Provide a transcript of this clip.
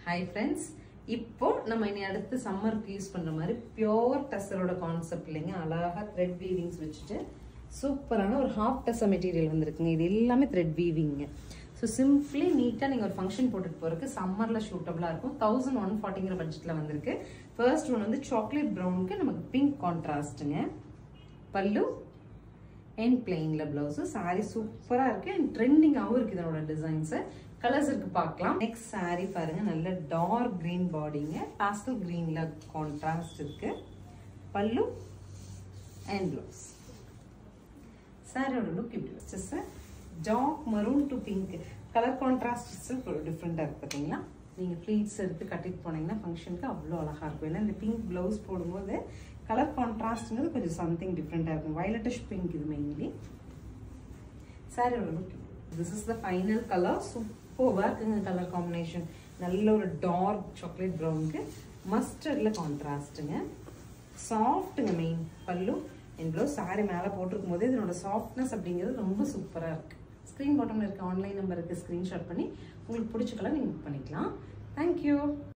hi friends இப்போ நம்ம இனி அடுத்து சம்மருக்கு யூஸ் பண்ற மாதிரி பியோர் டசரோட கான்செப்ட் இல்லைங்க அழகா த்ரெட் வீவிங்ஸ் வச்சுட்டு சூப்பரான ஒரு ஹாஃப் டசர் மெட்டீரியல் வந்திருக்குங்க இது எல்லாமே த்ரெட் வீவிங்க ஸோ சிம்பிளி நீட்டாக நீங்கள் ஒரு ஃபங்க்ஷன் போட்டுட்டு போகிறதுக்கு சம்மரில் ஷூட்டபுளாக இருக்கும் தௌசண்ட் ஒன் ஃபார்ட்டிங்கிற பட்ஜெட்டில் வந்திருக்கு ஃபர்ஸ்ட் ஒன் வந்து சாக்லேட் ப்ரௌனுக்கு நமக்கு பிங்க் கான்ட்ராஸ்ட்டுங்க பல்லு அண்ட் பிளெயினில் ப்ளவுஸு சாரீ சூப்பராக இருக்குது அண்ட் ட்ரெண்டிங்காகவும் இருக்குது இதனோட டிசைன்ஸு கலர்ஸ் இருக்கு பார்க்கலாம் நெக்ஸ்ட் சாரீ பாருங்க நல்ல டார்க் கிரீன் பாடிங்க பாஸ்டல் கிரீன்ல கான்ட்ராஸ்ட் இருக்கு பல்லு அண்ட் ப்ளவுஸ் சாரியோட லுக் இப்படி just dark maroon to pink colour contrast டிஃப்ரெண்ட்டாக இருக்கு பார்த்தீங்களா நீங்கள் ப்ளீட்ஸ் எடுத்து கட்டிட்டு போனீங்கன்னா ஃபங்க்ஷனுக்கு அவ்வளோ அழகாக இருக்கும் ஏன்னா இந்த பிங்க் ப்ளவுஸ் போடும்போது கலர் கான்ட்ராஸ்ட்ங்கிறது கொஞ்சம் சம்திங் டிஃப்ரெண்ட்டாக இருக்கும் வயலட்டிஷ் பிங்க் இது மெயின்லி சாரியோட look this is the final colour சூப்பராக இருக்குங்க கலர் காம்பினேஷன் நல்ல ஒரு டார்க் சாக்லேட் ப்ரௌனுக்கு மஸ்டர்டில் கான்ட்ராஸ்ட்டுங்க சாஃப்ட்டுங்க மெயின் பல்லு என் ப்ளவுஸ் சாரி மேலே போட்டிருக்கும் போது இதனோட சாஃப்ட்னஸ் அப்படிங்கிறது ரொம்ப சூப்பராக இருக்குது ஸ்க்ரீன் பாட்டமில் இருக்க ஆன்லைன் நம்பருக்கு ஸ்க்ரீன்ஷாட் பண்ணி உங்களுக்கு பிடிச்ச கலர் நீங்கள் புக் பண்ணிக்கலாம் தேங்க்யூ